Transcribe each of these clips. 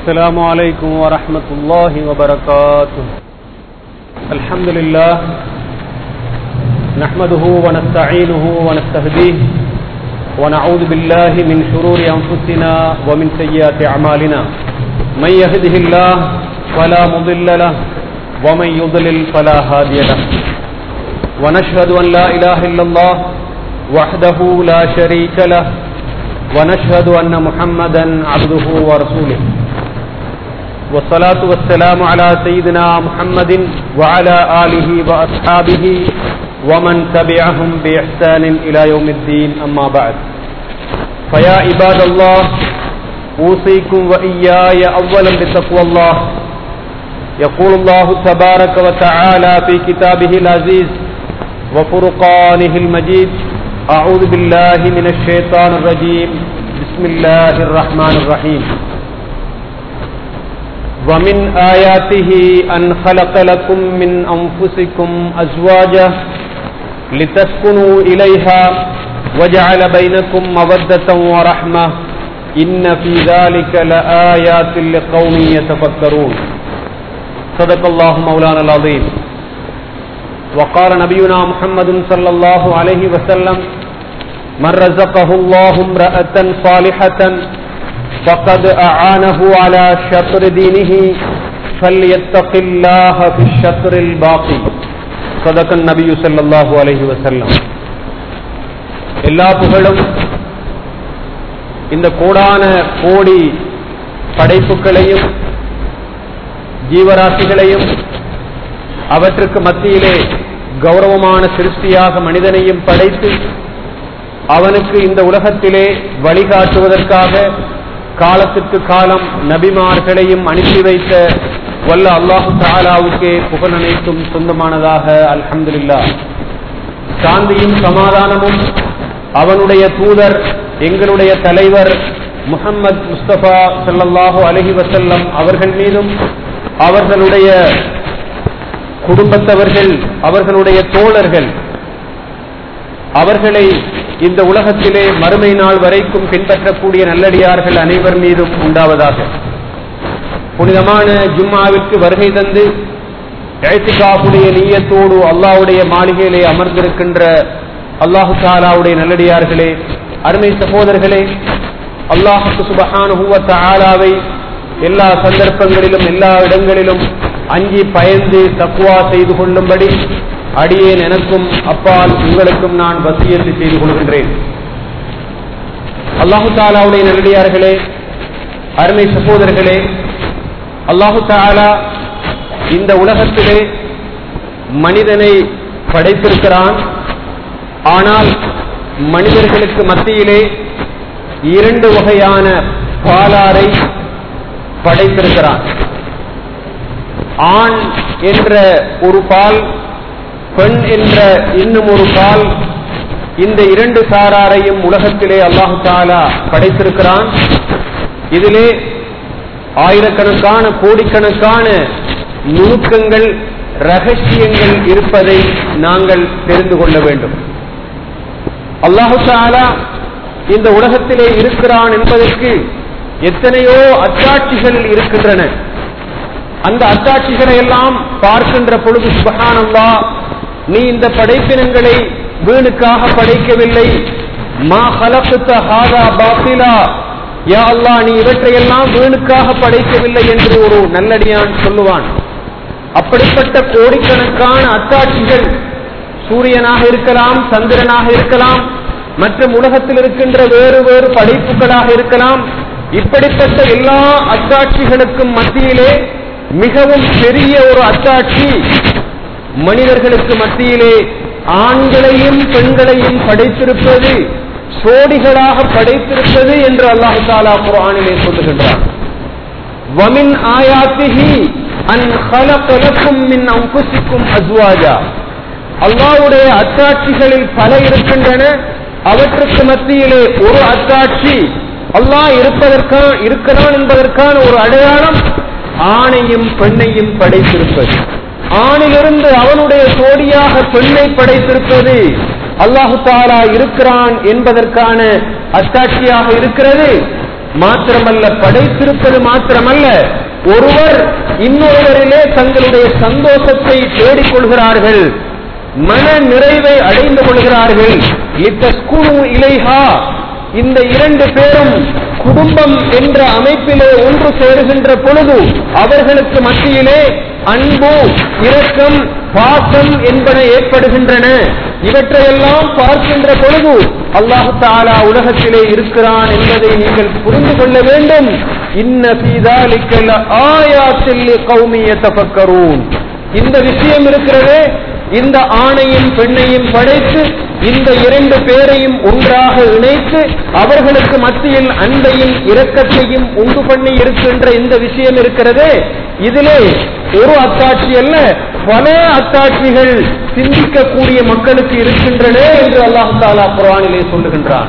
السلام عليكم ورحمة الله وبركاته الحمد لله نحمده ونستعينه ونستهديه ونعوذ بالله من شرور أنفسنا ومن سيئات أعمالنا من يهده الله فلا مضل له ومن يضلل فلا هادي له ونشهد أن لا إله إلا الله وحده لا شريك له ونشهد أن محمدا عبده ورسوله والصلاة والسلام على سيدنا محمد وعلى آله وأصحابه ومن تبعهم بإحسان إلى يوم الدين أما بعد فيا عباد الله أوصيكم وإياي أولا بتقوى الله يقول الله تبارك وتعالى في كتابه العزيز وفرقانه المجيد أعوذ بالله من الشيطان الرجيم بسم الله الرحمن الرحيم ومن آياته أن خلق لكم من أنفسكم أزواجا لتسكنوا إليها وجعل بينكم مودة ورحمة إن في ذلك لآيات لقوم يتفكرون صدق الله مولانا العظيم وقال نبينا محمد صلى الله عليه وسلم من رزقه الله امرأة صالحة فقد أعانه على شطر دينه فليتق الله في الشطر الباقي صدق النبي صلى الله عليه وسلم எல்லா புகழும் இந்த கோடான கோடி படைப்புகளையும் ஜீவராசிகளையும் அவற்றுக்கு மத்தியிலே கௌரவமான சிருஷ்டியாக மனிதனையும் படைத்து அவனுக்கு இந்த உலகத்திலே வழிகாட்டுவதற்காக காலத்திற்கு காலம் நபிமார்களையும் அனுப்பி வைத்த வல்ல அல்லாஹு தாலாவுக்கே புகழ் அனைத்தும் சொந்தமானதாக அல்ஹம்துல்லா சாந்தியும் சமாதானமும் அவனுடைய தூதர் எங்களுடைய தலைவர் முகம்மது முஸ்தபா சல்லாஹூ அலஹி வசல்லம் அவர்கள் மீதும் அவர்களுடைய குடும்பத்தவர்கள் அவர்களுடைய தோழர்கள் அவர்களை இந்த உலகத்திலே மறுமை நாள் வரைக்கும் பின்பற்றக்கூடிய நல்லடியார்கள் அனைவர் மீதும் உண்டாவதாக புனிதமான ஜும்மாவிற்கு வருகை தந்து எழுத்துக்காப்புடைய நீயத்தோடு அல்லாவுடைய மாளிகையிலே அமர்ந்திருக்கின்ற அல்லாஹு தாலாவுடைய நல்லடியார்களே அருமை சகோதரர்களே அல்லாஹுக்கு சுபஹானுவத்த ஆலாவை எல்லா சந்தர்ப்பங்களிலும் எல்லா இடங்களிலும் அஞ்சி பயந்து தக்குவா செய்து கொள்ளும்படி அடியேன் எனக்கும் அப்பால் உங்களுக்கும் நான் வசியத்து செய்து கொள்கின்றேன் அல்லாஹு தாலாவுடைய நல்லடியார்களே அருமை சகோதரர்களே அல்லாஹு தாலா இந்த உலகத்திலே மனிதனை படைத்திருக்கிறான் ஆனால் மனிதர்களுக்கு மத்தியிலே இரண்டு வகையான பாலாரை படைத்திருக்கிறான் ஆண் என்ற ஒரு பால் பெண் என்ற இன்னும் ஒரு பால் இந்த இரண்டு சாராரையும் உலகத்திலே அல்லாஹு தாலா படைத்திருக்கிறான் இதிலே ஆயிரக்கணக்கான கோடிக்கணக்கான நுணுக்கங்கள் ரகசியங்கள் இருப்பதை நாங்கள் தெரிந்து கொள்ள வேண்டும் அல்லாஹு தாலா இந்த உலகத்திலே இருக்கிறான் என்பதற்கு எத்தனையோ அச்சாட்சிகள் இருக்கின்றன அந்த அத்தாட்சிகளை எல்லாம் பார்க்கின்ற பொழுது சுபகானந்தா நீ இந்த படைப்பினங்களை வீணுக்காக படைக்கவில்லை மா ஹலகுத்த ஹாதா பாத்திலா யா அல்லா நீ இவற்றையெல்லாம் வீணுக்காக படைக்கவில்லை என்று ஒரு நல்லடியான் சொல்லுவான் அப்படிப்பட்ட கோடிக்கணக்கான அத்தாட்சிகள் சூரியனாக இருக்கலாம் சந்திரனாக இருக்கலாம் மற்றும் உலகத்தில் இருக்கின்ற வேறு வேறு படைப்புகளாக இருக்கலாம் இப்படிப்பட்ட எல்லா அத்தாட்சிகளுக்கும் மத்தியிலே மிகவும் பெரிய ஒரு அத்தாட்சி மனிதர்களுக்கு மத்தியிலே ஆண்களையும் பெண்களையும் படைத்திருப்பது சோடிகளாக படைத்திருப்பது என்று அல்லாஹு தாலா குரானிலே சொல்லுகின்றார் வமின் ஆயாத்திஹி அன் ஹலகலக்கும் மின் அம்புசிக்கும் அஸ்வாஜா அல்லாவுடைய அத்தாட்சிகளில் பல இருக்கின்றன அவற்றுக்கு மத்தியிலே ஒரு அத்தாட்சி அல்லாஹ் இருப்பதற்கான இருக்கிறான் என்பதற்கான ஒரு அடையாளம் ஆணையும் பெண்ணையும் படைத்திருப்பது ஆணிலிருந்து அவனுடைய சோடியாக பெண்ணை படைத்திருப்பது அல்லாஹு தாலா இருக்கிறான் என்பதற்கான அத்தாட்சியாக இருக்கிறது மாத்திரமல்ல படைத்திருப்பது மாத்திரமல்ல ஒருவர் இன்னொருவரிலே தங்களுடைய சந்தோஷத்தை தேடிக் கொள்கிறார்கள் மன நிறைவை அடைந்து கொள்கிறார்கள் லித்தஸ்குனு இலைஹா இந்த இரண்டு பேரும் குடும்பம் என்ற அமைப்பிலே ஒன்று சேருகின்ற பொழுது அவர்களுக்கு மத்தியிலே அன்பு இரக்கம் பாசம் என்பன ஏற்படுகின்றன இவற்றையெல்லாம் பார்க்கின்ற பொழுது அல்லாஹு தாலா உலகத்திலே இருக்கிறான் என்பதை நீங்கள் புரிந்து கொள்ள வேண்டும் இன்ன சீதாலிக்கல் ஆயாத்தில் கௌமிய தபக்கரூன் இந்த விஷயம் இருக்கிறதே இந்த ஆணையும் பெண்ணையும் படைத்து இந்த இரண்டு பேரையும் ஒன்றாக இணைத்து அவர்களுக்கு மத்தியில் அன்பையும் இரக்கத்தையும் உண்டு பண்ணி இருக்கின்ற இந்த விஷயம் இருக்கிறதே இதிலே ஒரு அத்தாட்சி அல்ல பல அத்தாட்சிகள் சிந்திக்கக்கூடிய மக்களுக்கு இருக்கின்றன என்று அல்லாஹு தாலா குரானிலே சொல்லுகின்றான்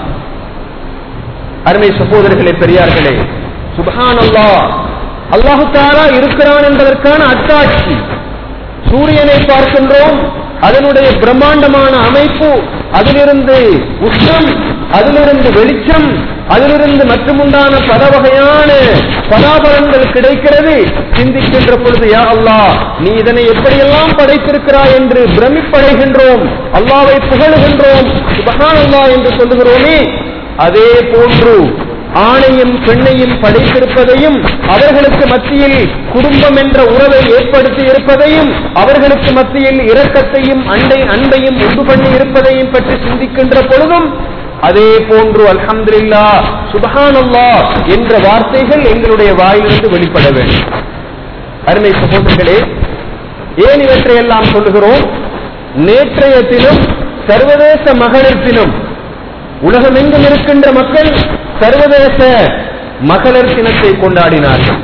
அருமை சகோதரர்களே பெரியார்களே சுபஹான் அல்லா அல்லாஹு தாலா இருக்கிறான் என்பதற்கான அத்தாட்சி சூரியனை பார்க்கின்றோம் அதனுடைய பிரம்மாண்டமான அமைப்பு அதிலிருந்து உஷ்ணம் அதிலிருந்து வெளிச்சம் அதிலிருந்து மற்றுமுண்டான பல வகையான பலாபலன்கள் கிடைக்கிறது சிந்திக்கின்ற பொழுது யா அல்லாஹ் நீ இதனை எப்படியெல்லாம் படைத்திருக்கிறாய் என்று பிரமிப்படைகின்றோம் அல்லாவை புகழுகின்றோம் சுபஹான் அல்லாஹ் என்று சொல்லுகிறோமே அதே போன்று ஆணையும் பெண்ணையும் படைத்திருப்பதையும் அவர்களுக்கு மத்தியில் குடும்பம் என்ற உறவை ஏற்படுத்தி இருப்பதையும் அவர்களுக்கு மத்தியில் இரக்கத்தையும் அண்டை அன்பையும் உண்டு பண்ணி இருப்பதையும் பற்றி சிந்திக்கின்ற பொழுதும் அதே போன்று அல்ஹம்துலில்லா சுபஹானல்லா என்ற வார்த்தைகள் எங்களுடைய வாயிலிருந்து வெளிப்பட வேண்டும் அருமை சகோதரர்களே ஏன் இவற்றையெல்லாம் சொல்லுகிறோம் நேற்றைய தினம் சர்வதேச மகளிர் தினம் உலகமெங்கும் இருக்கின்ற மக்கள் சர்வதேச மகளிர் தினத்தை கொண்டாடினார்கள்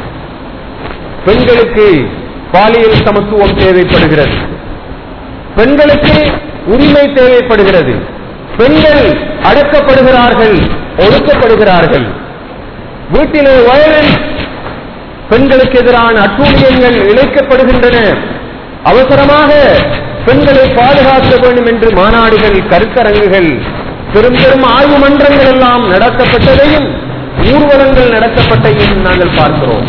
பெண்களுக்கு பாலியல் சமத்துவம் தேவைப்படுகிறது பெண்களுக்கு உரிமை தேவைப்படுகிறது பெண்கள் அடக்கப்படுகிறார்கள் ஒடுக்கப்படுகிறார்கள் வீட்டிலே வயலன்ஸ் பெண்களுக்கு எதிரான அட்டூழியங்கள் இழைக்கப்படுகின்றன அவசரமாக பெண்களை பாதுகாக்க வேண்டும் என்று மாநாடுகள் கருத்தரங்குகள் பெரும் பெரும் ஆய்வு மன்றங்கள் எல்லாம் நடத்தப்பட்டதையும் ஊர்வலங்கள் நடத்தப்பட்டையும் நாங்கள் பார்க்கிறோம்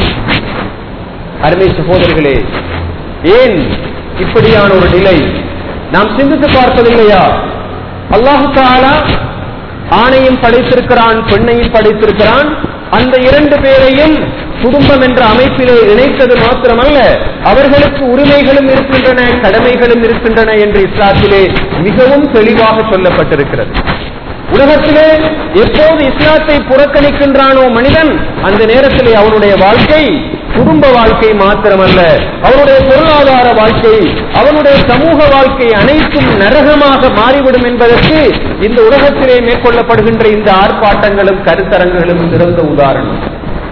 அருமை சகோதரர்களே ஏன் இப்படியான ஒரு நிலை நாம் சிந்தித்து பார்ப்பதில்லையா அல்லாஹு தாலா ஆணையும் படைத்திருக்கிறான் பெண்ணையும் படைத்திருக்கிறான் அந்த இரண்டு பேரையும் குடும்பம் என்ற அமைப்பிலே இணைத்தது மாத்திரமல்ல அவர்களுக்கு உரிமைகளும் இருக்கின்றன கடமைகளும் இருக்கின்றன என்று இஸ்லாத்திலே மிகவும் தெளிவாக சொல்லப்பட்டிருக்கிறது உலகத்திலே எப்போது இஸ்லாத்தை புறக்கணிக்கின்றானோ மனிதன் அந்த நேரத்திலே அவனுடைய வாழ்க்கை குடும்ப வாழ்க்கை மாத்திரமல்ல அவனுடைய பொருளாதார வாழ்க்கை அவனுடைய சமூக வாழ்க்கை அனைத்தும் நரகமாக மாறிவிடும் என்பதற்கு இந்த உலகத்திலே மேற்கொள்ளப்படுகின்ற இந்த ஆர்ப்பாட்டங்களும் கருத்தரங்குகளும் சிறந்த உதாரணம்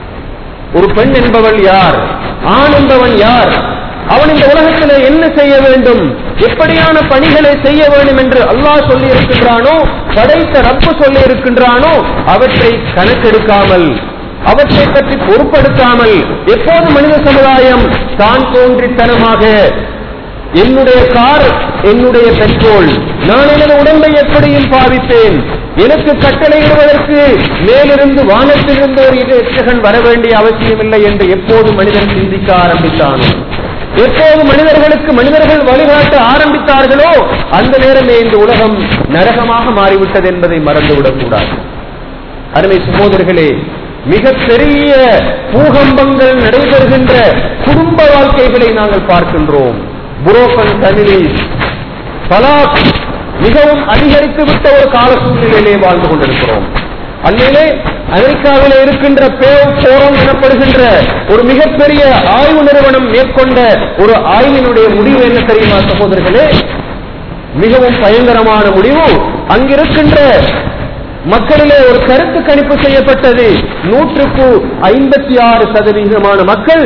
ஒரு பெண் என்பவள் யார் ஆண் என்பவன் யார் அவன் இந்த உலகத்தில் என்ன செய்ய வேண்டும் எப்படியான பணிகளை செய்ய வேண்டும் என்று அல்லாஹ் சொல்லி இருக்கின்றானோ படைத்த ரப்பு சொல்லி இருக்கின்றானோ அவற்றை கணக்கெடுக்காமல் அவற்றை பற்றி பொருட்படுத்தாமல் எப்போது மனித சமுதாயம் தான் தோன்றித்தனமாக என்னுடைய கார் என்னுடைய பெட்ரோல் நான் எனது உடம்பை எப்படியும் பாவிப்பேன் எனக்கு கட்டளையிடுவதற்கு மேலிருந்து வானத்திலிருந்து ஒரு இலட்சகன் வர வேண்டிய அவசியமில்லை என்று எப்போது மனிதன் சிந்திக்க ஆரம்பித்தானோ எப்போது மனிதர்களுக்கு மனிதர்கள் வழிகாட்ட ஆரம்பித்தார்களோ அந்த நேரமே இந்த உலகம் நரகமாக மாறிவிட்டது என்பதை மறந்துவிடக் கூடாது அருமை சகோதரர்களே மிக பெரிய பூகம்பங்கள் நடைபெறுகின்ற குடும்ப வாழ்க்கைகளை நாங்கள் பார்க்கின்றோம் புரோக்கன் ஃபேமிலிஸ் தலாக் மிகவும் அதிகரித்து விட்ட ஒரு கால சூழ்நிலையிலே வாழ்ந்து கொண்டிருக்கிறோம் அந்நிலே அமெரிக்காவில் இருக்கின்ற பேவ் போரம் எனப்படுகின்ற ஒரு மிகப்பெரிய ஆய்வு நிறுவனம் மேற்கொண்ட ஒரு ஆய்வினுடைய முடிவு என்ன தெரியுமா சகோதரர்களே மிகவும் பயங்கரமான முடிவு அங்கிருக்கின்ற மக்களிலே ஒரு கருத்து கணிப்பு செய்யப்பட்டது நூற்றுக்கு ஐம்பத்தி ஆறு சதவீதமான மக்கள்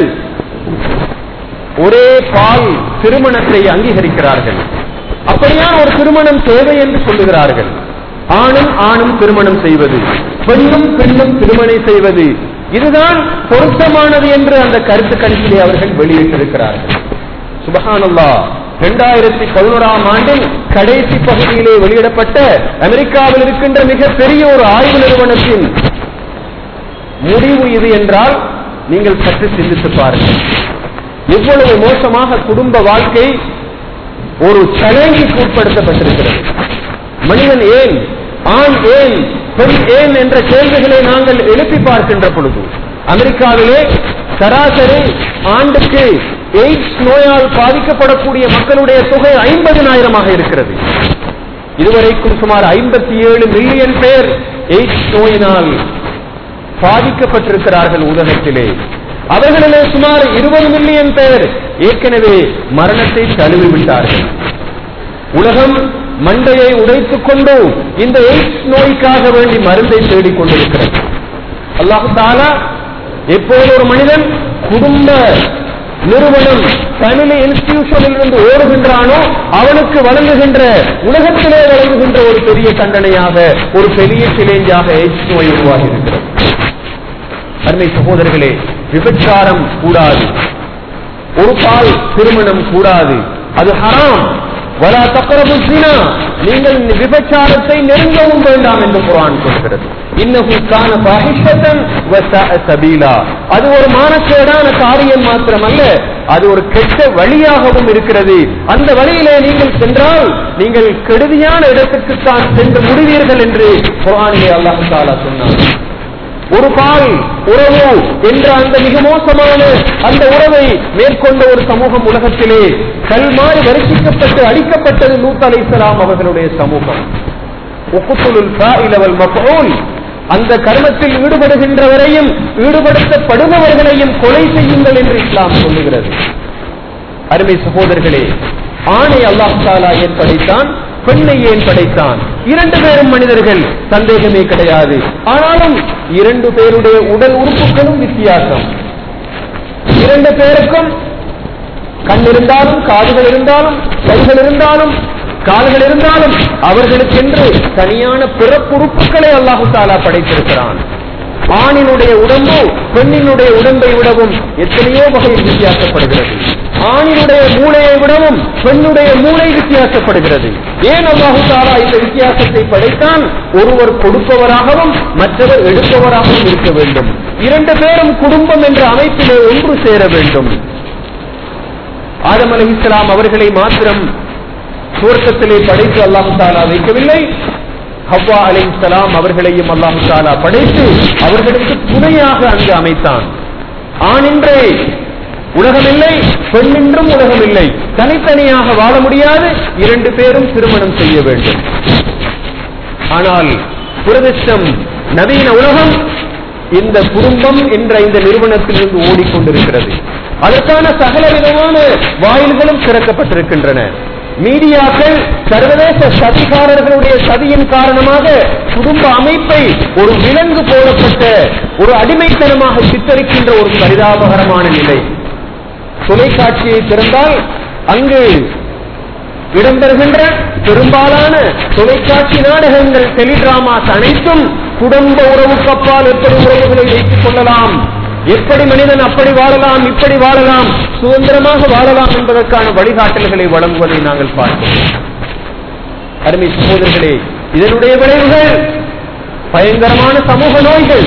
ஒரே பால் திருமணத்தை அங்கீகரிக்கிறார்கள் அப்படியான ஒரு திருமணம் தேவை என்று சொல்லுகிறார்கள் ஆணும் ஆணும் திருமணம் செய்வது பெண்ணும் பெண்ணும் திருமணம் செய்வது இதுதான் பொருத்தமானது என்று அந்த கருத்து கணிப்பிலே அவர்கள் வெளியிட்டிருக்கிறார்கள் சுபஹானல்லா இரண்டாயிரத்தி பதினோராம் ஆண்டில் கடைசி பகுதியிலே வெளியிடப்பட்ட அமெரிக்காவில் இருக்கின்ற மிக பெரிய ஒரு ஆய்வு நிறுவனத்தின் முடிவு இது என்றால் நீங்கள் சற்று சிந்தித்து பாருங்கள் எவ்வளவு மோசமாக குடும்ப வாழ்க்கை ஒரு சேலஞ்சுக்கு உட்படுத்தப்பட்டிருக்கிறது மனிதன் ஏன் ஆண் ஏன் பெண் ஏன் என்ற கேள்விகளை நாங்கள் எழுப்பி பார்க்கின்ற பொழுது அமெரிக்காவிலே சராசரி ஆண்டுக்கு எய்ட்ஸ் நோயால் பாதிக்கப்படக்கூடிய மக்களுடைய தொகை ஐம்பதினாயிரமாக இருக்கிறது இதுவரைக்கும் சுமார் ஐம்பத்தி ஏழு மில்லியன் பேர் எய்ட்ஸ் நோயினால் பாதிக்கப்பட்டிருக்கிறார்கள் உலகத்திலே அவர்களிலே சுமார் இருபது மில்லியன் பேர் ஏற்கனவே மரணத்தை தழுவி விட்டார்கள் உலகம் மண்டையை உடைத்துக் கொண்டு இந்த எய்ட்ஸ் நோய்க்காக வேண்டி மருந்தை தேடிக் கொண்டிருக்கிறது அல்லாஹு தாலா எப்போது ஒரு மனிதன் குடும்ப நிறுவனம் ஃபேமிலி இன்ஸ்டிடியூஷனில் இருந்து ஓடுகின்றானோ அவனுக்கு வழங்குகின்ற உலகத்திலே வழங்குகின்ற ஒரு பெரிய தண்டனையாக ஒரு பெரிய சிலேஞ்சாக எய்ட்ஸ் நோய் உருவாகி இருக்கிறது அருமை சகோதரர்களே விபச்சாரம் கூடாது ஒரு பால் திருமணம் கூடாது அது ஹராம் வலா தக்கரபு சினா நீங்கள் விபச்சாரத்தை நெருங்கவும் வேண்டாம் என்று குரான் சொல்கிறது இன்னஹு கான பாஹிஷத்தன் வஸாஅ சபீலா அது ஒரு மானக்கேடான காரியம் மாத்திரமல்ல அது ஒரு கெட்ட வழியாகவும் இருக்கிறது அந்த வழியிலே நீங்கள் சென்றால் நீங்கள் கெடுதியான இடத்துக்குத்தான் சென்று முடிவீர்கள் என்று குரானிலே அல்லாஹ் தாலா சொன்னார் ஒரு பால் உறவு என்ற அந்த மிக மோசமான அந்த உறவை மேற்கொண்ட ஒரு சமூகம் உலகத்திலே கல்மாறி வரிசிக்கப்பட்டு அடிக்கப்பட்டது லூத் அலைசலாம் அவர்களுடைய சமூகம் உக்குத்துலுல் ஃபாஇல வல் மஃஊல் அந்த கர்மத்தில் ஈடுபடுகின்றவரையும் ஈடுபடுத்தப்படுபவர்களையும் கொலை செய்யுங்கள் என்று இஸ்லாம் சொல்லுகிறது அருமை சகோதரர்களே ஆணை அல்லாஹ் தாலா ஏன் படைத்தான் பெண்ணை ஏன் படைத்தான் இரண்டு பேரும் மனிதர்கள் சந்தேகமே கிடையாது ஆனாலும் இரண்டு பேருடைய உடல் உறுப்புகளும் வித்தியாசம் இரண்டு பேருக்கும் கண் இருந்தாலும் காதுகள் இருந்தாலும் கைகள் இருந்தாலும் கால்கள் இருந்தாலும் அவர்களுக்கென்று தனியான பிறப்புறுப்புகளை அல்லாஹு தாலா படைத்திருக்கிறான் ஆணினுடைய உடம்பு பெண்ணினுடைய உடம்பை விடவும் எத்தனையோ வகையில் வித்தியாசப்படுகிறது ஆணினுடைய மூளையை விடவும் பெண்ணுடைய மூளை வித்தியாசப்படுகிறது ஏன் அல்லாஹு தாலா இந்த வித்தியாசத்தை படைத்தான் ஒருவர் கொடுப்பவராகவும் மற்றவர் எடுப்பவராகவும் இருக்க வேண்டும் இரண்டு பேரும் குடும்பம் என்ற அமைப்பிலே ஒன்று சேர வேண்டும் ஆதம் அலி இஸ்லாம் அவர்களை மாத்திரம் சுவர்க்கத்திலே படைத்து அல்லாஹு தாலா வைக்கவில்லை ஹவ்வா அலை இஸ்லாம் அவர்களையும் அல்லாஹு தாலா படைத்து அவர்களுக்கு துணையாக அங்கு அமைத்தான் ஆணின்றே உலகமில்லை பெண்ணின்றும் உலகமில்லை தனித்தனியாக வாழ முடியாது இரண்டு பேரும் திருமணம் செய்ய வேண்டும் ஆனால் துரதிருஷ்டம் நவீன உலகம் இந்த குடும்பம் என்ற இந்த நிறுவனத்திலிருந்து ஓடிக்கொண்டிருக்கிறது அதற்கான சகல விதமான வாயில்களும் திறக்கப்பட்டிருக்கின்றன மீடியாக்கள் சர்வதேச சதிகாரர்களுடைய சதியின் காரணமாக குடும்ப அமைப்பை ஒரு விலங்கு போடப்பட்ட ஒரு அடிமைத்தனமாக சித்தரிக்கின்ற ஒரு பரிதாபகரமான நிலை தொலைக்காட்சியை திறந்தால் அங்கு இடம்பெறுகின்ற பெரும்பாலான தொலைக்காட்சி நாடகங்கள் டெலிடிராமாஸ் அனைத்தும் குடும்ப உறவுக்கு அப்பால் எப்படி உறவுகளை வைத்துக் கொள்ளலாம் எப்படி மனிதன் அப்படி வாழலாம் இப்படி வாழலாம் சுதந்திரமாக வாழலாம் என்பதற்கான வழிகாட்டல்களை வழங்குவதை நாங்கள் பார்க்கிறோம் அருமை சகோதரர்களே இதனுடைய விளைவுகள் பயங்கரமான சமூக நோய்கள்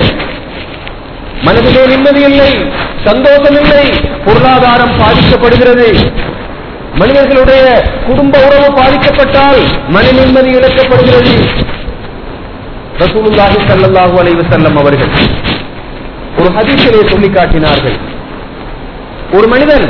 மனதிலே நிம்மதி இல்லை சந்தோஷம் இல்லை பொருளாதாரம் பாதிக்கப்படுகிறது மனிதர்களுடைய குடும்ப உறவு பாதிக்கப்பட்டால் மன நிம்மதி இழக்கப்படுகிறது ரசூலுல்லாஹி ஸல்லல்லாஹு அலைஹி வஸல்லம் அவர்கள் ஒரு ஹதீஸிலே சொல்லி காட்டினார்கள் ஒரு மனிதன்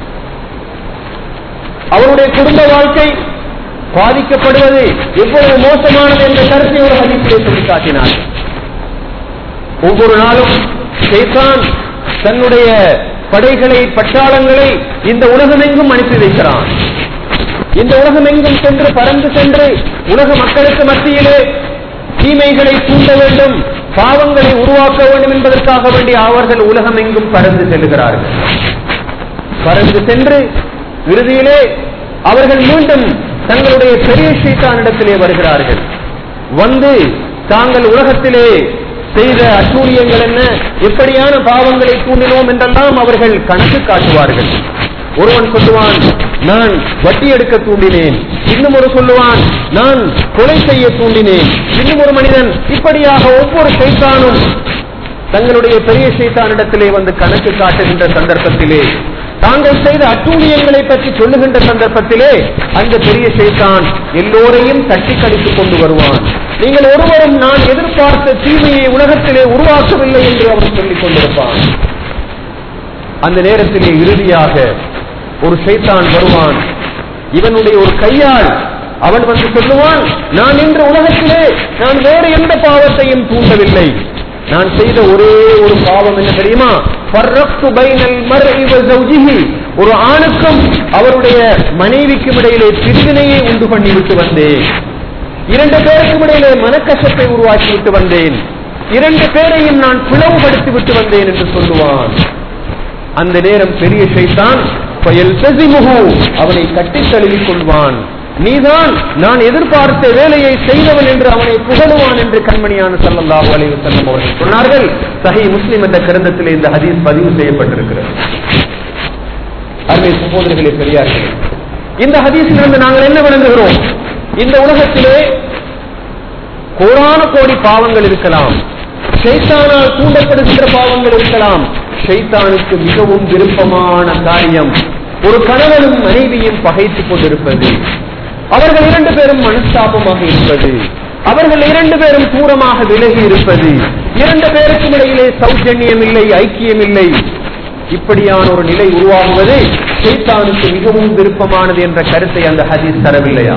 அவருடைய குடும்ப வாழ்க்கை பாதிக்கப்படுவது எவ்வளவு மோசமானது என்ற கருத்தை ஒரு ஹதீஸிலே சொல்லி காட்டினார் ஒவ்வொரு நாளும் ஷைத்தான் தன்னுடைய படைகளை பட்டாளங்களை இந்த உலகமெங்கும் அனுப்பி வைக்கிறான் இந்த உலகமெங்கும் சென்று பறந்து சென்று உலக மக்களுக்கு மத்தியிலே தீமைகளை தூண்ட வேண்டும் பாவங்களை உருவாக்க வேண்டும் என்பதற்காக வேண்டி அவர்கள் உலகமெங்கும் பறந்து செல்கிறார்கள் பறந்து சென்று இறுதியிலே அவர்கள் மீண்டும் தங்களுடைய பெரிய சீட்டானிடத்திலே வருகிறார்கள் வந்து தாங்கள் உலகத்திலே செய்த அட்டூழியங்கள் என்ன எப்படியான பாவங்களை தூண்டினோம் என்றெல்லாம் அவர்கள் கணக்கு காட்டுவார்கள் ஒருவன் சொல்லுவான் நான் வட்டி எடுக்க தூண்டினேன் இன்னும் ஒரு சொல்லுவான் நான் கொலை செய்ய தூண்டினேன் இன்னும் ஒரு மனிதன் இப்படியாக ஒவ்வொரு சைத்தானும் தங்களுடைய பெரிய சைத்தானிடத்திலே வந்து கணக்கு காட்டுகின்ற சந்தர்ப்பத்திலே தாங்கள் செய்த அட்டூழியங்களை பற்றி சொல்லுகின்ற சந்தர்ப்பத்திலே அந்த பெரிய சைத்தான் எல்லோரையும் தட்டி கழித்துக் கொண்டு வருவான் நீங்கள் ஒருவரும் நான் எதிர்பார்த்த தீமையை உலகத்திலே உருவாக்கவில்லை என்று அவன் சொல்லிக் கொண்டிருப்பான் அந்த நேரத்திலே இறுதியாக ஒரு சைத்தான் வருவான் இவனுடைய ஒரு கையால் அவன் வந்து சொல்லுவான் நான் இன்று உலகத்திலே நான் வேறு எந்த பாவத்தையும் தூண்டவில்லை நான் செய்த ஒரே ஒரு பாவம் என்ன தெரியுமா ஃபர்ரக்து பைனல் மர்இ வ ஜௌஜிஹி. ஒரு ஆணுக்கும் அவருடைய மனைவிக்கும் இடையிலே பிரிவினையை உண்டு பண்ணி விட்டு வந்தேன் இரண்டு பேருக்கும் இடையிலே மனக்கசத்தை உருவாக்கி விட்டு வந்தேன் இரண்டு பேரையும் நான் பிளவுபடுத்தி விட்டு வந்தேன் என்று சொல்லுவான் அந்த நேரம் பெரிய ஷைத்தான் பயல்தசிமுகு அவனை கட்டித் தழுவிக் கொள்வான் நீதான் நான் எதிர்பார்த்த வேலையை செய்தவன் என்று அவனை புகழுவான் என்று கண்மணியான ஸல்லல்லாஹு அலைஹி வஸல்லம் அவர்கள் சொன்னார்கள் சஹீஹ் முஸ்லிம் என்ற கிரந்தத்திலே இந்த ஹதீஸ் பதிவு செய்யப்பட்டிருக்கிறது அருமை சகோதரர்களே பெரியார்களே இந்த ஹதீஸிலிருந்து நாங்கள் என்ன விளங்குகிறோம் இந்த உலகத்திலே கோடான கோடி பாவங்கள் இருக்கலாம் ஷைத்தானால் தூண்டப்படுகின்ற பாவங்கள் இருக்கலாம் ஷைத்தானுக்கு மிகவும் விருப்பமான காரியம் ஒரு கணவனும் மனைவியும் பகைத்துக் கொண்டிருப்பது அவர்கள் இரண்டு பேரும் மனஸ்தாபமாக இருப்பது அவர்கள் இரண்டு பேரும் தூரமாக விலகி இருப்பது இரண்டு பேருக்கும் இடையிலே சௌஜன்யம் இல்லை ஐக்கியம் இல்லை இப்படியான ஒரு நிலை உருவாகுவது ஷைத்தானுக்கு மிகவும் விருப்பமானது என்ற கருத்தை அந்த ஹதீஸ் தரவில்லையா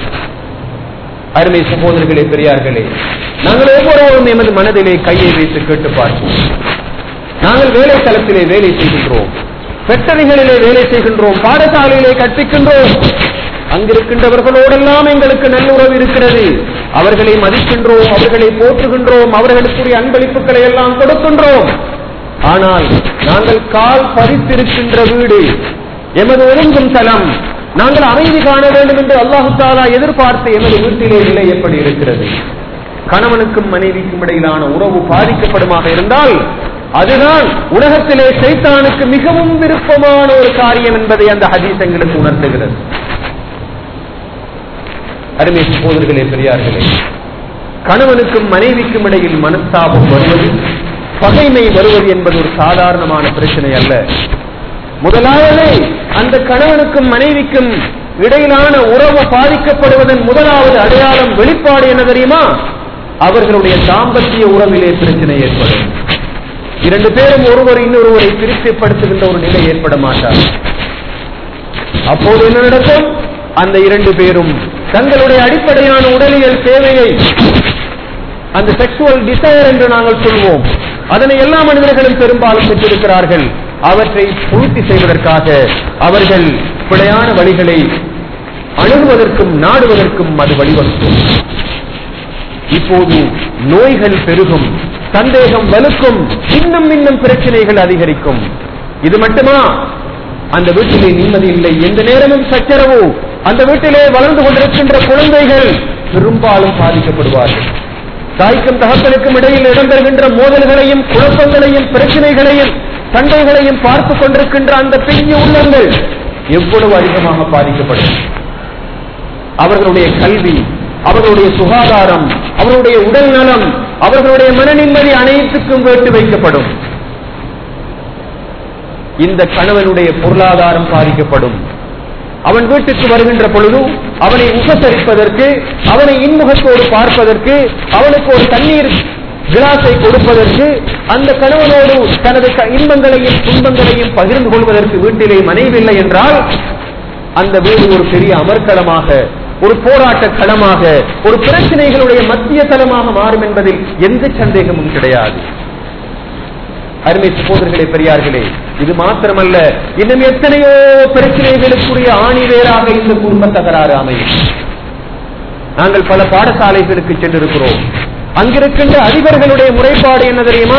அருமை சகோதரர்களே பெரியார்களே நாங்கள் ஒவ்வொருவரும் எமது மனதிலே கையை வைத்து கேட்டு பார்ப்போம் நாங்கள் வேலை தளத்திலே வேலை செய்கின்றோம் ஃபேக்டரிகளிலே வேலை செய்கின்றோம் பாடசாலையிலே கற்பிக்கின்றோம் அங்கிருக்கின்றவர்களோடெல்லாம் எங்களுக்கு நல்லுறவு இருக்கிறது அவர்களை மதிக்கின்றோம் அவர்களை போற்றுகின்றோம் அவர்களுக்குரிய அன்பளிப்புகளை எல்லாம் கொடுக்கின்றோம் ஆனால் நாங்கள் கால் பதித்திருக்கின்ற வீடு எமது ஒழுங்கும் தலம் நாங்கள் அமைதி காண வேண்டும் என்று அல்லாஹு தாலா எதிர்பார்த்து எமது வீட்டிலே நிலை எப்படி இருக்கிறது கணவனுக்கும் மனைவிக்கும் இடையிலான உறவு பாதிக்கப்படுமாக இருந்தால் அதுதான் உலகத்திலே சைத்தானுக்கு மிகவும் விருப்பமான ஒரு காரியம் என்பதை அந்த ஹதீஸ் எங்களுக்கு உணர்த்துகிறது அருமை சகோதரர்களே பெரியார்களே கணவனுக்கும் மனைவிக்கும் இடையில் மனஸ்தாபம் வருவது பகைமை வருவது என்பது ஒரு சாதாரணமான பிரச்சனை அல்ல முதலாவது அந்த கணவனுக்கும் மனைவிக்கும் இடையிலான உறவு பாதிக்கப்படுவதன் முதலாவது அடையாளம் வெளிப்பாடு என்ன தெரியுமா அவர்களுடைய தாம்பத்திய உறவிலே பிரச்சனை ஏற்படும் இரண்டு பேரும் ஒருவர் இன்னொருவரை திருப்திப்படுத்துகின்ற ஒரு நிலை ஏற்பட மாட்டார் அப்போது என்ன நடக்கும் அந்த இரண்டு பேரும் தங்களுடைய அடிப்படையான உடலியல் தேவையை அந்த செக்ஷுவல் டிசைர் என்று நாங்கள் சொல்வோம் அதனை எல்லா மனிதர்களும் பெரும்பாலும் பெற்றிருக்கிறார்கள் அவற்றை பூர்த்தி செய்வதற்காக அவர்கள் பிழையான வழிகளை அணுகுவதற்கும் நாடுவதற்கும் அது வழிவகுக்கும் இப்போது நோய்கள் பெருகும் சந்தேகம் வலுக்கும் இன்னும் இன்னும் பிரச்சனைகள் அதிகரிக்கும் இது மட்டுமா அந்த வீட்டிலே நிம்மதி இல்லை எந்த நேரமும் சச்சரவு அந்த வீட்டிலே வளர்ந்து கொண்டிருக்கின்ற குழந்தைகள் பெரும்பாலும் பாதிக்கப்படுவார்கள் தாய்க்கும் தகப்பனுக்கும் இடையில் இடம்பெறுகின்ற மோதல்களையும் குழப்பங்களையும் பிரச்சனைகளையும் சண்டைகளையும் பார்த்துக் கொண்டிருக்கின்ற அந்த பெரிய உள்ளங்கள் எவ்வளவு அதிகமாக பாதிக்கப்படும் அவர்களுடைய கல்வி அவர்களுடைய சுகாதாரம் அவர்களுடைய உடல் நலம் அவர்களுடைய மன நிம்மதி அனைத்துக்கும் வேட்டு வைக்கப்படும் இந்த கணவனுடைய பொருளாதாரம் பாதிக்கப்படும் அவன் வீட்டுக்கு வருகின்ற பொழுது அவனை உபசரிப்பதற்கு அவனை இன்முகத்தோடு பார்ப்பதற்கு அவனுக்கு ஒரு தண்ணீர் கிளாஸை கொடுப்பதற்கு அந்த கணவனோடு தனது க- இன்பங்களையும் துன்பங்களையும் பகிர்ந்து கொள்வதற்கு வீட்டிலே மனைவில்லை என்றால் அந்த வீடு ஒரு பெரிய அமர்க்களமாக ஒரு போராட்ட களமாக ஒரு பிரச்சனைகளுடைய மத்திய தளமாக மாறும் என்பதில் எந்த சந்தேகமும் கிடையாது அருமை சகோதரர்களே பெரியார்களே இது மாத்திரமல்ல இன்னும் எத்தனையோ பிரச்சனைகளுக்குரிய ஆணிவேராக இந்த குடும்ப தகராறு அமையும் நாங்கள் பல பாடசாலைகளுக்கு சென்றிருக்கிறோம் அங்கிருக்கின்ற அதிபர்களுடைய முறைப்பாடு என்ன தெரியுமா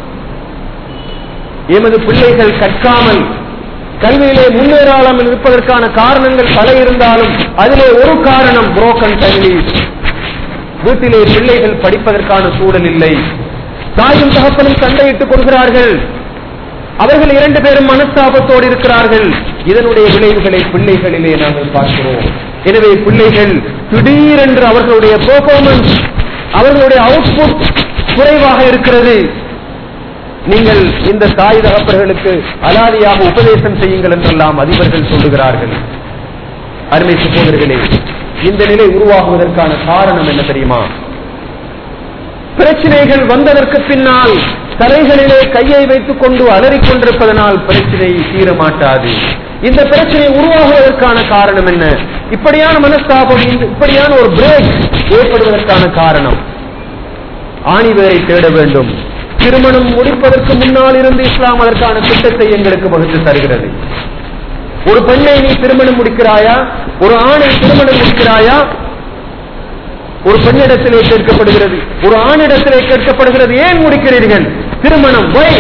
எமது பிள்ளைகள் கற்காமல் கல்வியிலே முன்னேறாமல் இருப்பதற்கான காரணங்கள் பல இருந்தாலும் அதிலே ஒரு காரணம் புரோக்கன் ஃபேமிலிஸ் வீட்டிலே பிள்ளைகள் படிப்பதற்கான சூழல் இல்லை தாயும் தகப்பனும் சண்டையிட்டுக் கொள்கிறார்கள் அவர்கள் இரண்டு பேரும் மனஸ்தாபத்தோடு இருக்கிறார்கள் இதனுடைய விளைவுகளை பிள்ளைகளிலே நாங்கள் பார்க்கிறோம் எனவே பிள்ளைகள் திடீரென்று அவர்களுடைய பெர்ஃபார்மன்ஸ் அவர்களுடைய அவுட்புட் குறைவாக இருக்கிறது நீங்கள் இந்த தாய் தகப்பர்களுக்கு அலாதியாக உபதேசம் செய்யுங்கள் என்றெல்லாம் அதிபர்கள் சொல்லுகிறார்கள் அருமை சகோதரர்களே இந்த நிலை உருவாகுவதற்கான காரணம் என்ன தெரியுமா பிரச்சனைகள் வந்ததற்கு பின்னால் தலைகளிலே கையை வைத்துக் கொண்டு அலறிக் கொண்டிருப்பதனால் பிரச்சனை தீர மாட்டாது இந்த பிரச்சனை உருவாகுவதற்கான காரணம் என்ன இப்படியான மனஸ்தாபம் இந்த- இப்படியான ஒரு பிரேக் ஏற்படுவதற்கான காரணம் ஆணிவேரை தேட வேண்டும் திருமணம் முடிப்பதற்கு முன்னால் இருந்து இஸ்லாம் அதற்கான திட்டத்தை எங்களுக்கு வகுத்து தருகிறது ஒரு பெண்ணை நீ திருமணம் முடிக்கிறாயா ஒரு ஆணை திருமணம் முடிக்கிறாயா ஒரு பெண்ணிடத்திலே கேட்கப்படுகிறது ஒரு ஆணிடத்திலே கேட்கப்படுகிறது ஏன் முடிக்கிறீர்கள் திருமணம் வை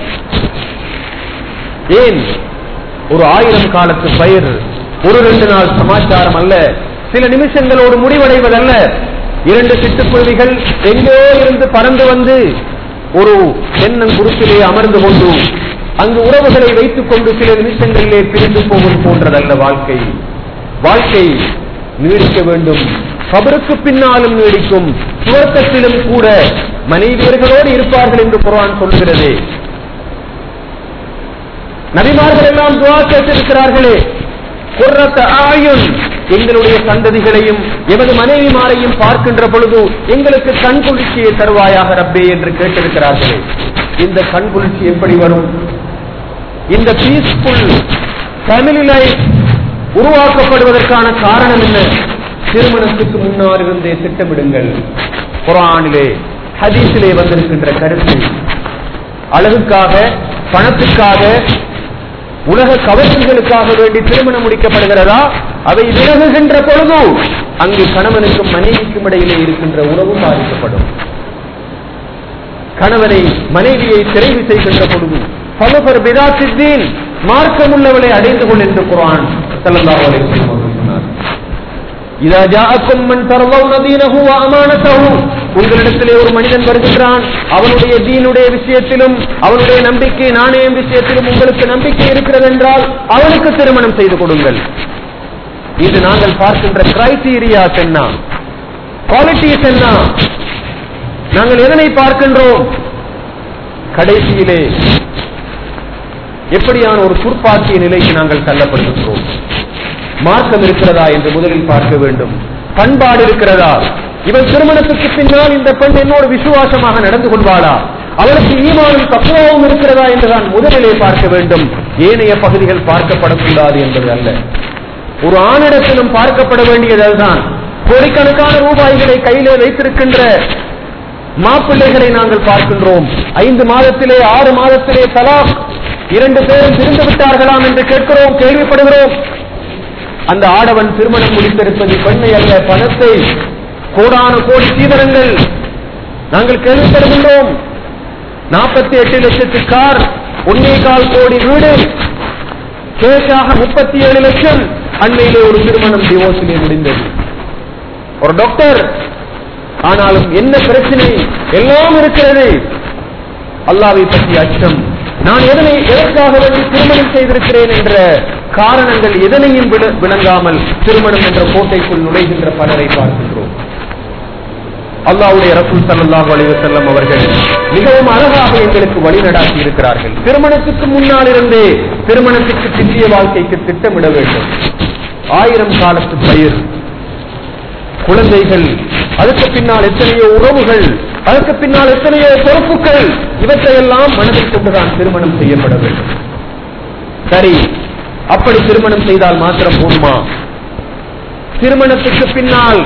ஏன் ஒரு ஆயிரம் காலத்து பயிர் ஒரு ரெண்டு நாள் சமாச்சாரம் அல்ல சில நிமிஷங்களோடு முடிவடைவதல்ல இரண்டு சிட்டுக்குருவிகள் எங்கோ இருந்து பறந்து வந்து ஒரு தென்னங்குருத்திலே அமர்ந்து கொண்டு அங்கு உறவுகளை வைத்துக் கொண்டு சில நிமிஷங்களிலே பிரிந்து போவது போன்றதல்ல வாழ்க்கை வாழ்க்கை நீடிக்க வேண்டும் கபருக்கு பின்னாலும் நீடிக்கும் சுவர்க்கத்திலும் கூட மனைவியர்களோடு இருப்பார்கள் என்று குர்ஆன் சொல்கிறது நபிமார்கள் எல்லாம் துவா கேட்டிருக்கிறார்களே குர்ரத்த ஆயுன் எங்களுடைய சந்ததிகளையும் எமது மனைவிமாரையும் பார்க்கின்ற பொழுது எங்களுக்கு கண் குளிர்ச்சியை தருவாயாக ரப்பே என்று கேட்டிருக்கிறார்களே இந்த கண் குளிர்ச்சி எப்படி வரும் இந்த பீஸ்ஃபுல் ஃபேமிலி லைஃப் உருவாக்கப்படுவதற்கான காரணம் என்ன திருமணத்துக்கு முன்னால் இருந்தே திட்டமிடுங்கள் குரானிலே ஹதீஸிலே வந்திருக்கின்ற கருத்து அழகுக்காக பணத்துக்காக உலக கவர்ச்சிகளுக்காக வேண்டி திருமணம் முடிக்கப்படுகிறதா அவை விலகுகின்ற பொழுது அங்கு கணவனுக்கும் மனைவிக்கும் இடையிலே இருக்கின்ற உறவு பாதிக்கப்படும் கணவனை மனைவியை தெரிவு செய்கின்ற பொழுது பலபர் பிதாசித்தீன் மார்க்கமுள்ளவளை அடைந்து கொள் என்று குரான் ஸல்லல்லாஹு அலைஹி வஸல்லம் அவர்கள் சொன்னார் இதா ஜாஅக்கும் மன் தர்லவுன தீனஹு வ அமானத்தஹு உங்களிடத்திலே ஒரு மனிதன் வருகின்றான் அவனுடைய தீனுடைய விஷயத்திலும் அவனுடைய நம்பிக்கை நாணயம் விஷயத்திலும் உங்களுக்கு நம்பிக்கை இருக்கிறது என்றால் அவனுக்கு திருமணம் செய்து கொடுங்கள் இது நாங்கள் பார்க்கின்ற கிரைட்டீரியாஸ் என்ன குவாலிட்டிஸ் என்ன நாங்கள் எதனை பார்க்கின்றோம் கடைசியிலே எப்படியான ஒரு துர்ப்பாக்கிய நிலைக்கு நாங்கள் தள்ளப்படுகின்றோம் மார்க்கம் இருக்கிறதா என்று முதலில் பார்க்க வேண்டும் பண்பாடு இருக்கிறதா இவன் திருமணத்துக்கு பின்னால் இந்த பெண் என்னோடு விசுவாசமாக நடந்து கொள்வாளா அவளுக்கு ஈமானும் தத்துவமும் இருக்கிறதா என்றுதான் முதலிலே பார்க்க வேண்டும் ஏனைய பகுதிகள் பார்க்கப்படக்கூடாது என்பது அல்ல ஒரு ஆணிடத்திலும் பார்க்கப்பட வேண்டியது அதுதான் கோடிக்கணக்கான ரூபாய்களை கையிலே வைத்திருக்கின்ற மாப்பிள்ளைகளை நாங்கள் பார்க்கின்றோம் ஐந்து மாதத்திலே ஆறு மாதத்திலே தலாக் இரண்டு பேரும் திருந்து விட்டார்களாம் என்று கேட்கிறோம் கேள்விப்படுகிறோம் அந்த ஆடவன் திருமணம் முடித்திருப்பது பெண்ணை அல்ல பணத்தை கோடான கோடி சீதனங்கள் நாங்கள் கேள்விப்படுகின்றோம் நாற்பத்தி எட்டு லட்சத்து கார் ஒன்னே கால் கோடி வீடு கேஷாக முப்பத்தி ஏழு லட்சம் அண்மையிலே ஒரு திருமணம் டிவோர்ஸிலே முடிந்தது ஒரு டாக்டர் ஆனாலும் என்ன பிரச்சனை எல்லாம் இருக்கிறது அல்லாவை பற்றி அச்சம் நான் எதனை எதற்காக வேண்டி திருமணம் செய்திருக்கிறேன் என்ற காரணங்கள் எதனையும் விட- விளங்காமல் திருமணம் என்ற கோட்டைக்குள் நுழைகின்ற பலரை பார்க்கின்றோம் அல்லாவுடைய ரசூல் ஸல்லல்லாஹு அலைஹி வஸல்லம் அவர்கள் மிகவும் அழகாக எங்களுக்கு வழிநடாத்தி இருக்கிறார்கள் திருமணத்துக்கு முன்னால் இருந்தே திருமணத்துக்கு பிந்திய வாழ்க்கைக்கு திட்டமிட வேண்டும் ஆயிரம் காலத்து பயிர் குழந்தைகள் அதுக்கு பின்னால் எத்தனையோ உறவுகள் அதற்கு பின்னால் எத்தனையோ பொறுப்புகள் இவற்றையெல்லாம் மனதில் கொண்டுதான் திருமணம் செய்யப்பட வேண்டும் சரி அப்படி திருமணம் செய்தால் மாத்திரம் போதுமா திருமணத்துக்கு பின்னால்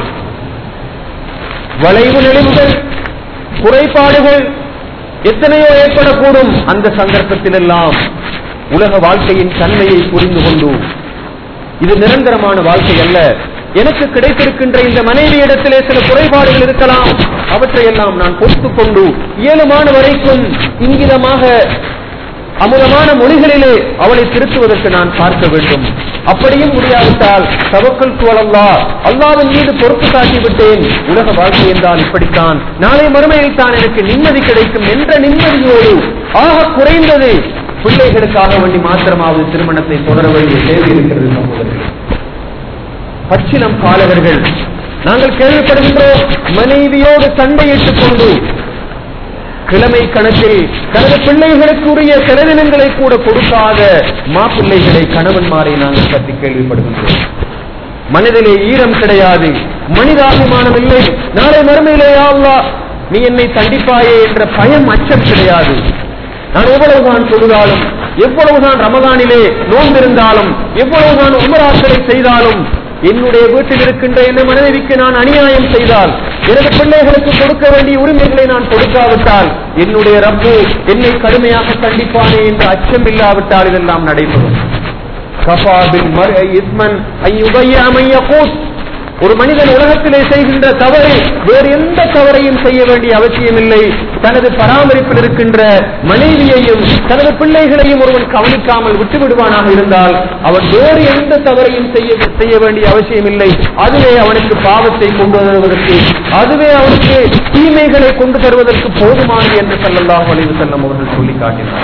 வளைவு நெளிவுகள் குறைபாடுகள் எத்தனையோ ஏற்படக்கூடும் அந்த சந்தர்ப்பத்தில் எல்லாம் உலக வாழ்க்கையின் தன்மையை புரிந்து கொண்டு இது நிரந்தரமான வாழ்க்கை அல்ல எனக்கு கிடைத்திருக்கின்ற இந்த மனைவி இடத்திலே சில குறைபாடுகள் இருக்கலாம் அவற்றை எல்லாம் நான் பொறுத்துக் கொண்டு இயலுமான வரைக்கும் இங்கிதமாக அமுதமான மொழிகளிலே அவளை திருத்துவதற்கு நான் பார்க்க வேண்டும் அப்படியும் முடியாவிட்டால் தவக்கல் துவலல்லா அல்லாவின் மீது பொறுப்பு காட்டிவிட்டேன் உலக வாழ்க்கை என்றால் இப்படித்தான் நாளை மறுமையில் தான் எனக்கு நிம்மதி கிடைக்கும் என்ற நிம்மதியோடு ஆக குறைந்தது பிள்ளைகளுக்காக வேண்டி மாத்திரமாவது திருமணத்தை தொடர வேண்டிய தேவை இருக்கிறது சகோதரர்களே பச்சிலம் பாலகர்கள் நாங்கள் கேள்விப்படுகின்றோம் மனைவியோடு சண்டையிட்டுக் கொண்டு கிழமை கணக்கில் தனது பிள்ளைகளுக்குரிய செலவினங்களை கூட கொடுக்காத மாப்பிள்ளைகளை கணவன்மாரை நாங்கள் பற்றி கேள்விப்படுகின்றோம் மனதிலே ஈரம் கிடையாது மனிதாபிமானம் இல்லை நாளை மறுமையிலே யா அல்லாஹ் நீ என்னை தண்டிப்பாயே என்ற பயம் அச்சம் கிடையாது நான் எவ்வளவுதான் தொழுதாலும் எவ்வளவுதான் ரமதானிலே நோன்பிருந்தாலும் எவ்வளவுதான் உமராக்களை செய்தாலும் என்னுடைய வீட்டில் இருக்கின்ற என்ன மனைவிக்கு நான் அநியாயம் செய்தால் எனது பிள்ளைகளுக்கு கொடுக்க வேண்டிய உரிமைகளை நான் கொடுக்காவிட்டால் என்னுடைய ரப்பு என்னை கடுமையாக கண்டிப்பானே என்ற அச்சம் இல்லாவிட்டால் இதெல்லாம் நடைபெறும் கபாபில் மர்ஐ இஸ்மன் ஐயுபைய அமைய ஒரு மனிதன் உலகத்திலே செய்கின்ற தவறை வேறு எந்த தவறையும் செய்ய வேண்டிய அவசியமில்லை தனது பராமரிப்பில் இருக்கின்ற மனைவியையும் தனது பிள்ளைகளையும் ஒருவன் கவனிக்காமல் விட்டு விடுவானாக இருந்தால் அவன் வேறு எந்த தவறையும் செய்ய செய்ய வேண்டிய அவசியமில்லை அதுவே அவனுக்கு பாவத்தை கொண்டு வருவதற்கு அதுவே அவனுக்கு தீமைகளை கொண்டு தருவதற்கு போதுமானது என்று சொல்லலாம் வலிவு செல்லம் அவர்கள் சொல்லி காட்டினார்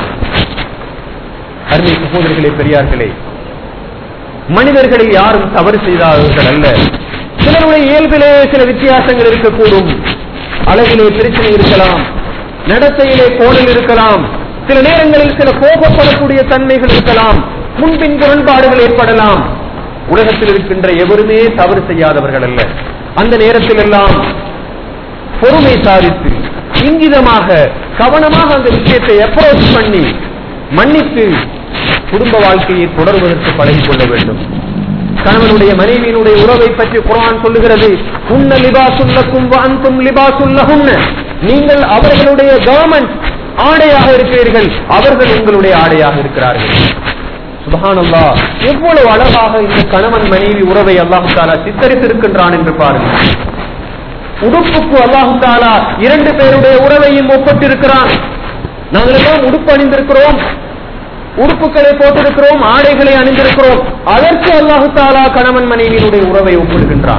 அருமை சகோதரர்களே பெரியார்களே மனிதர்களில் யாரும் தவறு செய்தார்கள் அல்ல சிலருடைய இயல்பிலே சில வித்தியாசங்கள் இருக்கக்கூடும் அழகிலே பிரச்சனை இருக்கலாம் நடத்தையிலே கோணல் இருக்கலாம் சில நேரங்களில் சில கோபப்படக்கூடிய தன்மைகள் இருக்கலாம் முன்பின் முரண்பாடுகள் ஏற்படலாம் உலகத்தில் இருக்கின்ற எவருமே தவறு செய்யாதவர்கள் அல்ல அந்த நேரத்தில் எல்லாம் பொறுமை சாதித்து இங்கிதமாக கவனமாக அந்த விஷயத்தை அப்ரோச் பண்ணி மன்னித்து குடும்ப வாழ்க்கையை தொடர்வதற்கு பழகிக் கொள்ள வேண்டும் கணவனுடைய மனைவியினுடைய உறவை பற்றி குரான் சொல்லுகிறது உன்ன லிபாசுல்லக்கும் அந்தும் லிபாசுல்லகுன்ன நீங்கள் அவர்களுடைய கவர்மெண்ட் ஆடையாக இருக்கிறீர்கள் அவர்கள் உங்களுடைய ஆடையாக இருக்கிறார்கள் சுபஹானல்லா எவ்வளவு அழகாக இந்த கணவன் மனைவி உறவை அல்லாஹு தாலா சித்தரித்திருக்கின்றான் என்று பாருங்கள் உடுப்புக்கு அல்லாஹு தாலா இரண்டு பேருடைய உறவையும் ஒப்பிட்டிருக்கிறான் நாங்கள் எல்லாம் உடுப்பு அணிந்திருக்கிறோம் உடுப்புகளை போட்டிருக்கிறோம் ஆடைகளை அணிந்திருக்கிறோம் அதற்கு அல்லாஹு தாலா கணவன் மனைவியினுடைய உறவை ஒப்பிடுகின்றான்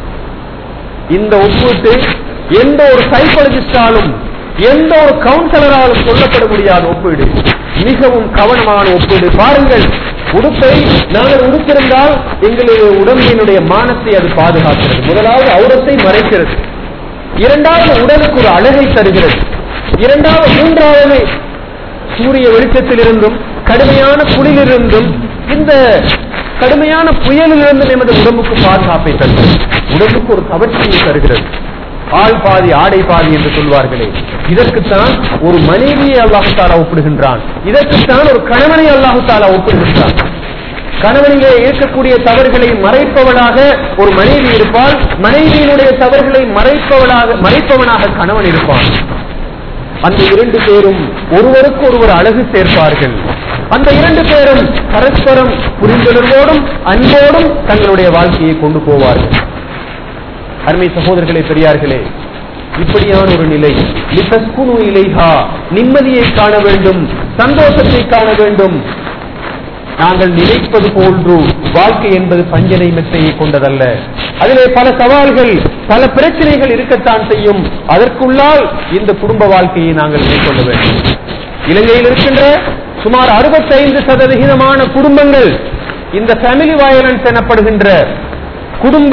இந்த ஒப்பீட்டு எந்த ஒரு சைக்காலஜிஸ்டாலும் எந்த ஒரு கவுன்சிலராலும் சொல்லப்பட முடியாத ஒப்பீடு மிகவும் கவனமான ஒப்பீடு பாருங்கள் உடுப்பை நாங்கள் உடுத்திருந்தால் எங்களுடைய உடம்பினுடைய மானத்தை அது பாதுகாக்கிறது முதலாவது அவுரத்தை மறைக்கிறது இரண்டாவது உடலுக்கு ஒரு அழகை தருகிறது இரண்டாவது மூன்றாவது சூரிய வெளிச்சத்தில் இருந்தும் கடுமையான குளிரிலிருந்தும் இந்த கடுமையான புயலிலிருந்து நமது உடம்புக்கு பாதுகாப்பை தருகிறது உடம்புக்கு ஒரு கவர்ச்சியை தருகிறது ஆள் பாதி ஆடை பாதி என்று சொல்வார்களே இதற்குத்தான் ஒரு மனைவியை அல்லாஹாலா ஒப்பிடுகின்றான் இதற்குத்தான் ஒரு கணவனை அல்லாஹாலா ஒப்பிடுகின்றான் கணவனிலே இருக்கக்கூடிய தவறுகளை மறைப்பவனாக ஒரு மனைவி இருப்பால் மனைவியினுடைய தவறுகளை மறைப்பவனாக மறைப்பவனாக கணவன் இருப்பான் அந்த இரண்டு பேரும் ஒருவருக்கு ஒருவர் அழகு சேர்ப்பார்கள் அந்த இரண்டு பேரும் பரஸ்பரம் புரிந்துணர்வோடும் அன்போடும் தங்களுடைய வாழ்க்கையை கொண்டு போவார்கள் அருமை சகோதரர்களே பெரியார்களே இப்படியான ஒரு நிலை லிதஸ்குனு இலைஹா நிம்மதியை காண வேண்டும் சந்தோஷத்தை காண வேண்டும் நாங்கள் நினைப்பது போன்று வாழ்க்கை என்பது பஞ்சனை மெத்தையை கொண்டதல்ல அதிலே பல சவால்கள் பல பிரச்சனைகள் இருக்கத்தான் செய்யும் அதற்குள்ளால் இந்த குடும்ப வாழ்க்கையை நாங்கள் மேற்கொள்ள வேண்டும் இலங்கையில் இருக்கின்ற சுமார் அறுபத்தைந்து சதவிகிதமான குடும்பங்கள் இந்த ஃபேமிலி வயலன்ஸ் எனப்படுகின்ற குடும்ப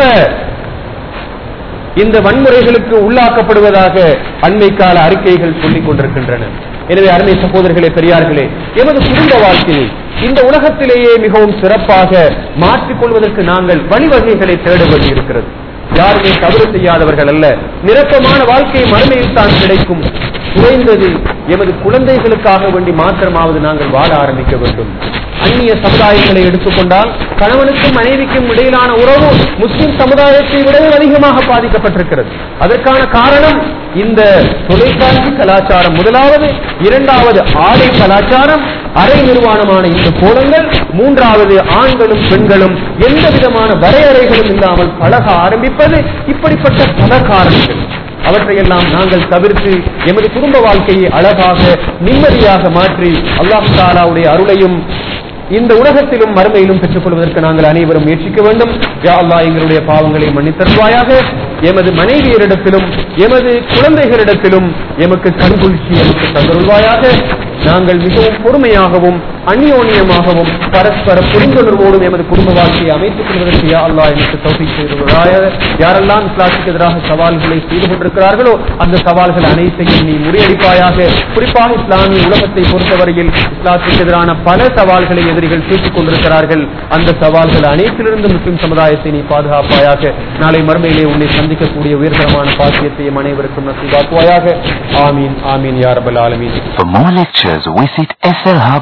இந்த வன்முறைகளுக்கு உள்ளாக்கப்படுவதாக அண்மை கால அறிக்கைகள் சொல்லிக் கொண்டிருக்கின்றன எனவே அருமை சகோதரர்களே பெரியார்களே எமது குடும்ப வாழ்க்கையை இந்த உலகத்திலேயே மிகவும் சிறப்பாக மாற்றிக் கொள்வதற்கு நாங்கள் வழிவகைகளை தேட வேண்டியிருக்கிறது யாருமே தவறு செய்யாதவர்கள் அல்ல நிரப்பமான வாழ்க்கை மறுமையில் தான் கிடைக்கும் குறைந்தது எமது குழந்தைகளுக்காக வேண்டி மாத்திரமாவது நாங்கள் வாழ ஆரம்பிக்க வேண்டும் அந்நிய சமுதாயங்களை எடுத்துக்கொண்டால் கணவனுக்கும் மனைவிக்கும் இடையிலான உறவு முஸ்லிம் சமுதாயத்தை விடவும் அதிகமாக பாதிக்கப்பட்டிருக்கிறது அதற்கான காரணம் இந்த தொலைக்காட்சி கலாச்சாரம் முதலாவது இரண்டாவது ஆடை கலாச்சாரம் அரை நிர்வாணமான இந்த கோலங்கள் மூன்றாவது ஆண்களும் பெண்களும் எந்த விதமான வரையறைகளும் இல்லாமல் பழக ஆரம்பிப்பது இப்படிப்பட்ட பல காரணங்கள் அவற்றையெல்லாம் நாங்கள் தவிர்த்து எமது குடும்ப வாழ்க்கையை அழகாக நிம்மதியாக மாற்றி அல்லாஹ் தாலாவுடைய அருளையும் இந்த உலகத்திலும் மறுமையிலும் பெற்றுக் கொள்வதற்கு நாங்கள் அனைவரும் முயற்சிக்க வேண்டும் யா அல்லாஹ் எங்களுடைய பாவங்களை மன்னித்தருவாயாக எமது மனைவியரிடத்திலும் எமது குழந்தைகளிடத்திலும் எமக்கு கண்குளிர்ச்சி எமக்கு தந்தருள்வாயாக நாங்கள் மிகவும் பொறுமையாகவும் அந்யோன்யமாகவும் பரஸ்பர புரிந்துணர்வோடும் எமது குடும்ப வாழ்க்கையை அமைத்துக் கொள்வதற்கு யா அல்லாஹ் எனக்கு தௌஃபீக் செய்துள்ளாயாக யாரெல்லாம் இஸ்லாத்துக்கு எதிராக சவால்களை செய்து கொண்டிருக்கிறார்களோ அந்த சவால்கள் அனைத்தையும் நீ முறியடிப்பாயாக குறிப்பாக இஸ்லாமிய உலகத்தை பொறுத்தவரையில் இஸ்லாத்துக்கு எதிரான பல சவால்களை எதிரிகள் தீர்த்துக் கொண்டிருக்கிறார்கள் அந்த சவால்கள் அனைத்திலிருந்து முஸ்லிம் சமுதாயத்தை நீ பாதுகாப்பாயாக நாளை மறுமையிலே உன்னை சந்திக்கக்கூடிய உயர்தரமான பாக்கியத்தையும் அனைவருக்கும் நசிவாக்குவாயாக ஆமீன் ஆமீன் யாரபல் ஆலமீன் For more lectures, visit SLHub